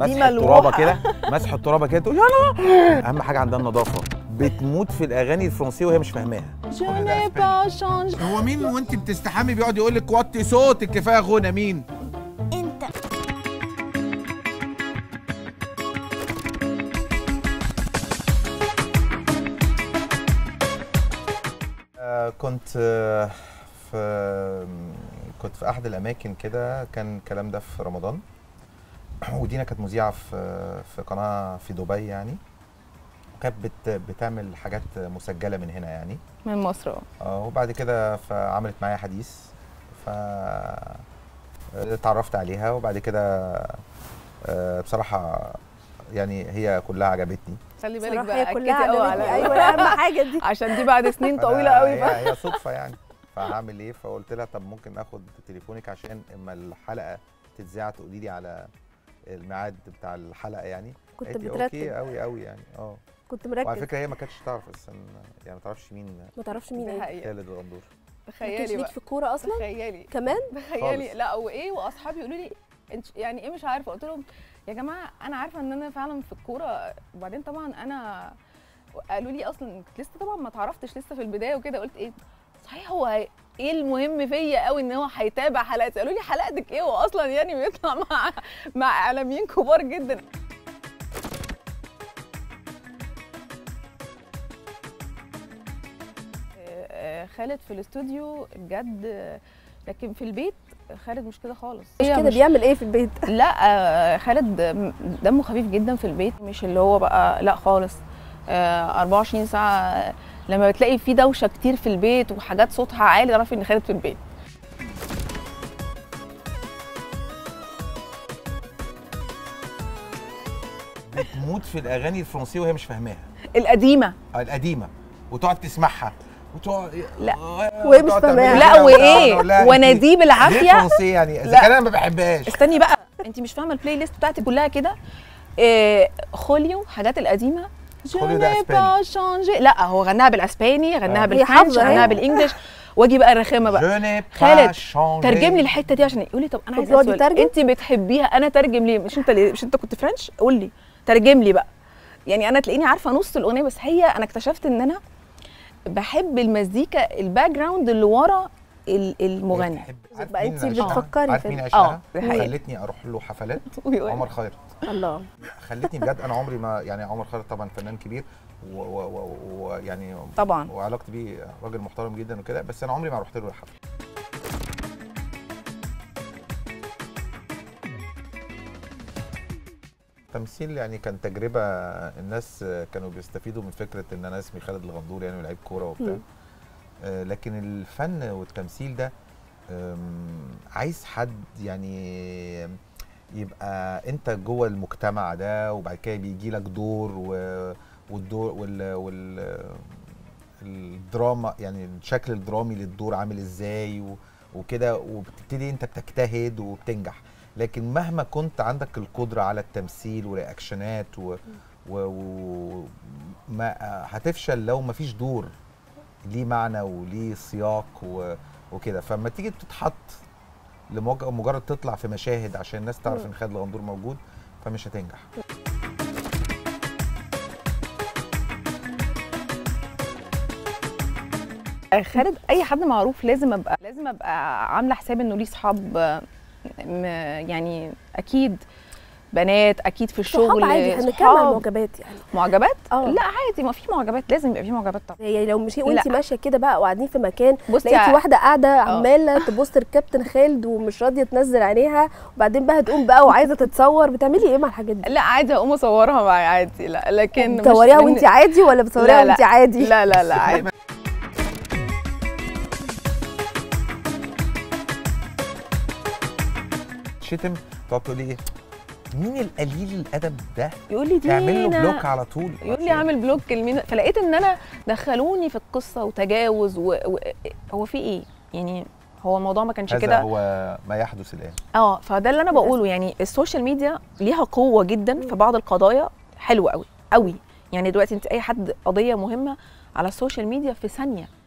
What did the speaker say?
مسح ملوحة. الترابه كده مسح الترابه كده تقول يلا اهم حاجه عندها النظافه بتموت في الاغاني الفرنسيه وهي مش فاهماها Je n'ai pas changé. هو مين وانت بتستحمي بيقعد يقول لك وطي صوتك كفايه غنى مين انت آه، كنت آه، في كنت في احد الاماكن كده كان الكلام ده في رمضان ودينا كانت مذيعه في في قناه في دبي يعني وكانت بت بتعمل حاجات مسجله من هنا يعني من مصر اه آه، وبعد كده فعملت معايا حديث ف اتعرفت عليها وبعد كده آه، بصراحه يعني هي كلها عجبتني خلي بالك صراحة بقى هي أكدي كلها قوي عجبتني على ايوه اهم حاجه دي عشان دي بعد سنين طويله فأنا- قوي بقى هي هي صدفه يعني فهعمل ايه فقلت لها طب ممكن اخد تليفونك عشان اما الحلقه تتذاع تقولي لي على الميعاد بتاع الحلقه يعني كنت قالت لي اوكي بترتب قوي قوي يعني اه كنت وعلى مركز فكره هي ما كانتش تعرف اصلا يعني ما تعرفش مين ما تعرفش مين دي ايه حقيقة خالد الغندور كنتش تخيلي ليك بقى في الكوره اصلا تخيلي كمان تخيلي خالص. لا وايه واصحابي يقولوا لي انت يعني ايه مش عارفه قلت لهم يا جماعه انا عارفه ان انا فعلا في الكوره وبعدين طبعا انا قالوا لي اصلا انت لسه طبعا ما تعرفتش لسه في البدايه وكده قلت ايه صحيح هو هي- ايه المهم فيا قوي ان هو هيتابع حلقاتي قالوا لي حلقتك ايه هو اصلا يعني بيطلع مع مع اعلاميين كبار جدا آه، خالد في الاستوديو بجد آه، لكن في البيت خالد مش كده خالص مش هي كده بيعمل ايه في البيت لا آه، خالد دمه خفيف جدا في البيت مش اللي هو بقى لا خالص آه، 24 ساعة لما بتلاقي في دوشة كتير في البيت وحاجات صوتها عالي تعرفي ان خالد في البيت بتموت في الاغاني الفرنسيه وهي مش فاهماها القديمة آه، القديمه وتقعد تسمعها وتقعد لا. وهي مش وتقعد فاهماها. تعملي لا كده وايه وأقول لها أنت واناديه ليه بالعافية فرنسيه يعني اذا لا. كان انا ما بحبهاش استني بقى انت مش فاهمة البلاي ليست بتاعتي كلها كده آه، خوليو حاجات القديمة خوليو ده Je n'ai أسباني. pas changé. لا هو غناها بالاسباني غناها آه. بالفرنش هي حافظة غناها هي. بالانجلش واجي بقى الرخامه بقى Je n'ai pas خالد، changé. ترجم لي الحته دي عشان يقول لي طب انا طب عايزه يقعد سؤال يترجم؟ انت بتحبيها انا ترجم ليه مش انت ليه مش انت كنت فرنش قول لي ترجم لي بقى يعني انا تلاقيني عارفه نص الاغنيه بس هي انا اكتشفت ان انا بحب المزيكا الباك جراوند اللي ورا ال- المغني بتحب- عارف بقى مين انت اللي عشقها؟ بتفكري عارف في مين ال- عشقها؟ اه، دي حقيقة. خلتني اروح له حفلات ويقول- عمر خيرت الله خلتني بجد انا عمري ما يعني عمر خيرت طبعا فنان كبير ويعني طبعا وعلاقتي بيه راجل محترم جدا وكده بس انا عمري ما رحت له الحفله تمثيل يعني كان تجربه الناس كانوا بيستفيدوا من فكره ان انا اسمي خالد الغندور يعني لعيب كوره وبتاع مم. آه، لكن الفن والتمثيل ده آم، عايز حد يعني يبقى انت جوه المجتمع ده وبعد كده بيجي لك دور و- والدور وال, وال الدراما يعني الشكل الدرامي للدور عامل ازاي و- وكده وبتبتدي انت بتجتهد وبتنجح لكن مهما كنت عندك القدرة على التمثيل ورياكشنات و, و, و ما هتفشل لو ما فيش دور ليه معنى وليه سياق و وكده فلما تيجي تتحط لمج- مجرد تطلع في مشاهد عشان الناس تعرف مم. ان خالد الغندور موجود فمش هتنجح خالد اي حد معروف لازم ابقى لازم ابقى عامله حساب انه ليه صحاب آه، م- يعني اكيد بنات اكيد في الشغل صحاب عادي هنتكلم عن صحاب. المعجبات يعني معجبات اه لا عادي ما في معجبات لازم يبقى في معجبات طبعا يعني لو مشي وانت لا. ماشيه كده بقى وقاعدين في مكان بصي لقيتي ع- واحده قاعده عماله تبص الكابتن خالد ومش راضيه تنزل عينيها وبعدين بقى هتقوم بقى وعايزه تتصور بتعملي ايه مع الحاجات دي؟ لا عادي اقوم اصورها معايا عادي لا لكن مش بتصوريها من- وانت عادي ولا بتصوريها لا، لا. وانت عادي؟ لا لا لا عادي شتم تقعد تقول لي ايه مين القليل الادب ده يقول لي دي تعمل له أنا- بلوك على طول يقول لي اعمل بلوك لمين فلقيت ان انا دخلوني في القصه وتجاوز و... و... هو في ايه يعني هو الموضوع ما كانش هذا كده هو ما يحدث الان اه فده اللي انا بقوله يعني السوشيال ميديا ليها قوه جدا في بعض القضايا حلوه قوي قوي يعني دلوقتي انت اي حد قضيه مهمه على السوشيال ميديا في ثانيه